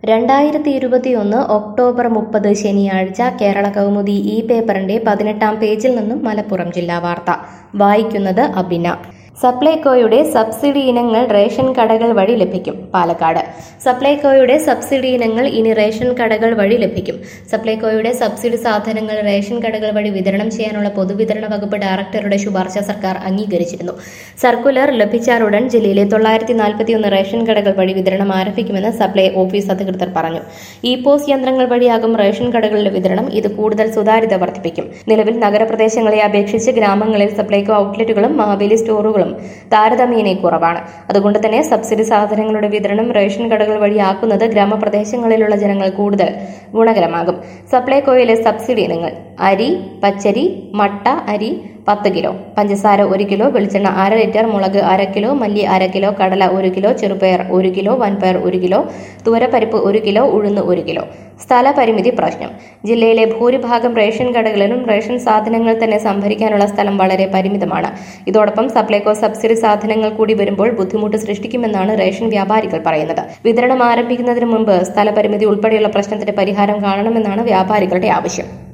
രണ്ടായിരത്തി ഇരുപത്തിയൊന്ന് ഒക്ടോബർ മുപ്പത് ശനിയാഴ്ച കേരള കൗമുദി ഈ പേപ്പറിന്റെ പതിനെട്ടാം പേജിൽ നിന്നും മലപ്പുറം ജില്ലാ വാർത്ത വായിക്കുന്നത് അബിന സപ്ലൈകോയുടെ സബ്സിഡി ഇനങ്ങൾ റേഷൻ കടകൾ വഴി ലഭിക്കും പാലക്കാട് സപ്ലൈകോയുടെ സബ്സിഡി ഇനങ്ങൾ ഇനി റേഷൻ കടകൾ വഴി ലഭിക്കും സപ്ലൈകോയുടെ സബ്സിഡി സാധനങ്ങൾ റേഷൻ കടകൾ വഴി വിതരണം ചെയ്യാനുള്ള പൊതുവിതരണ വകുപ്പ് ഡയറക്ടറുടെ ശുപാർശ സർക്കാർ അംഗീകരിച്ചിരുന്നു സർക്കുലർ ലഭിച്ചാലുടൻ ജില്ലയിലെ തൊള്ളായിരത്തി നാൽപ്പത്തിയൊന്ന് റേഷൻ കടകൾ വഴി വിതരണം ആരംഭിക്കുമെന്ന് സപ്ലൈ ഓഫീസ് അധികൃതർ പറഞ്ഞു ഇ പോസ് യന്ത്രങ്ങൾ വഴിയാകും റേഷൻ കടകളിലെ വിതരണം ഇത് കൂടുതൽ സുതാര്യത വർദ്ധിപ്പിക്കും നിലവിൽ നഗരപ്രദേശങ്ങളെ അപേക്ഷിച്ച് ഗ്രാമങ്ങളിൽ സപ്ലൈകോ ഔട്ട്ലെറ്റുകളും മഹാബലി സ്റ്റോറുകളും താരതമ്യേന കുറവാണ് അതുകൊണ്ട് തന്നെ സബ്സിഡി സാധനങ്ങളുടെ വിതരണം റേഷൻ കടകൾ വഴിയാക്കുന്നത് ഗ്രാമപ്രദേശങ്ങളിലുള്ള ജനങ്ങൾ കൂടുതൽ ഗുണകരമാകും സപ്ലൈകോയിലെ സബ്സിഡി ഇനങ്ങൾ അരി പച്ചരി മട്ട അരി പത്ത് കിലോ പഞ്ചസാര ഒരു കിലോ വെളിച്ചെണ്ണ അര ലിറ്റർ മുളക് അര കിലോ മല്ലി അര കിലോ കടല ഒരു കിലോ ചെറുപയർ ഒരു കിലോ വൻപയർ ഒരു കിലോ തുവരപ്പരിപ്പ് ഒരു കിലോ ഉഴുന്ന് ഒരു കിലോ സ്ഥലപരിമിതി പ്രശ്നം ജില്ലയിലെ ഭൂരിഭാഗം റേഷൻ കടകളിലും റേഷൻ സാധനങ്ങൾ തന്നെ സംഭരിക്കാനുള്ള സ്ഥലം വളരെ പരിമിതമാണ് ഇതോടൊപ്പം സപ്ലൈകോ സബ്സിഡി സാധനങ്ങൾ കൂടി വരുമ്പോൾ ബുദ്ധിമുട്ട് സൃഷ്ടിക്കുമെന്നാണ് റേഷൻ വ്യാപാരികൾ പറയുന്നത് വിതരണം ആരംഭിക്കുന്നതിന് മുമ്പ് സ്ഥലപരിമിതി ഉൾപ്പെടെയുള്ള പ്രശ്നത്തിന് പരിഹാരം കാണണമെന്നാണ് വ്യാപാരികളുടെ ആവശ്യം